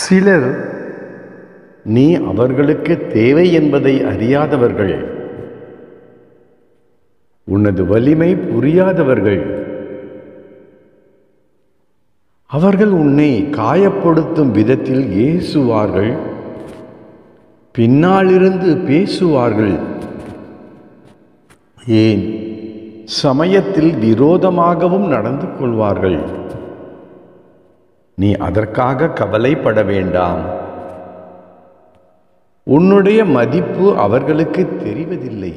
சிலர் நீ அவர்களுக்கு தேவை என்பதை அறியாதவர்கள் உனது வலிமை புரியாதவர்கள் அவர்கள் உன்னை காயப்படுத்தும் விதத்தில் ஏசுவார்கள் பின்னாலிருந்து பேசுவார்கள் ஏன் சமயத்தில் விரோதமாகவும் நடந்து கொள்வார்கள் நீ அதற்காக கவலைப்பட வேண்டாம் உன்னுடைய மதிப்பு அவர்களுக்கு தெரிவதில்லை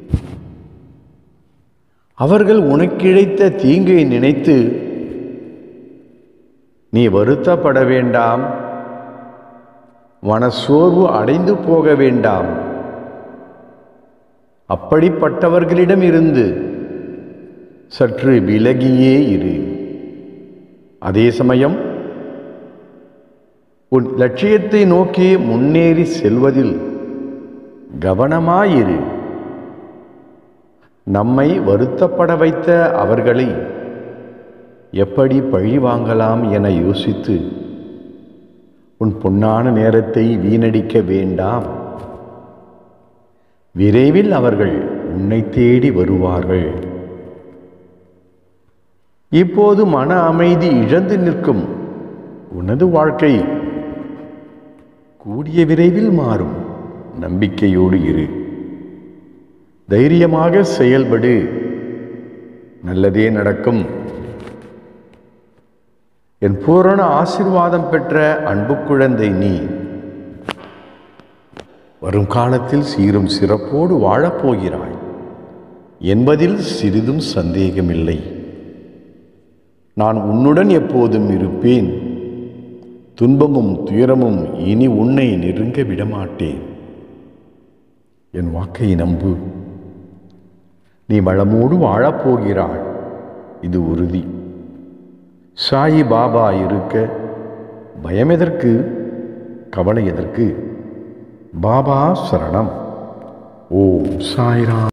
அவர்கள் உனக்கிழைத்த தீங்கை நினைத்து நீ வருத்தப்பட வேண்டாம் மனசோர்வு அடைந்து போக வேண்டாம் அப்படிப்பட்டவர்களிடம் இருந்து சற்று விலகியே இரு அதே சமயம் உன் லட்சியத்தை நோக்கி முன்னேறி செல்வதில் கவனமாயிரு நம்மை வருத்தப்பட வைத்த அவர்களை எப்படி பழி வாங்கலாம் என யோசித்து உன் பொன்னான நேரத்தை வீணடிக்க வேண்டாம் விரைவில் அவர்கள் உன்னை தேடி வருவார்கள் இப்போது மன அமைதி இழந்து நிற்கும் உனது வாழ்க்கை கூடிய விரைவில் மாறும் நம்பிக்கையோடு இரு தைரியமாக செயல்படு நல்லதே நடக்கும் என் பூரண ஆசிர்வாதம் பெற்ற அன்பு குழந்தை நீ வரும் காலத்தில் சீரும் சிறப்போடு வாழப்போகிறாய் என்பதில் சிறிதும் சந்தேகமில்லை நான் உன்னுடன் எப்போதும் இருப்பேன் துன்பமும் துயரமும் இனி உன்னை நெருங்க விடமாட்டேன் என் வாக்கை நம்பு நீ வளமோடு வாழப்போகிறாய் இது உறுதி சாயி பாபா இருக்க பயம் எதற்கு கவலை எதற்கு பாபா சரணம் ஓம் சாய்ராம்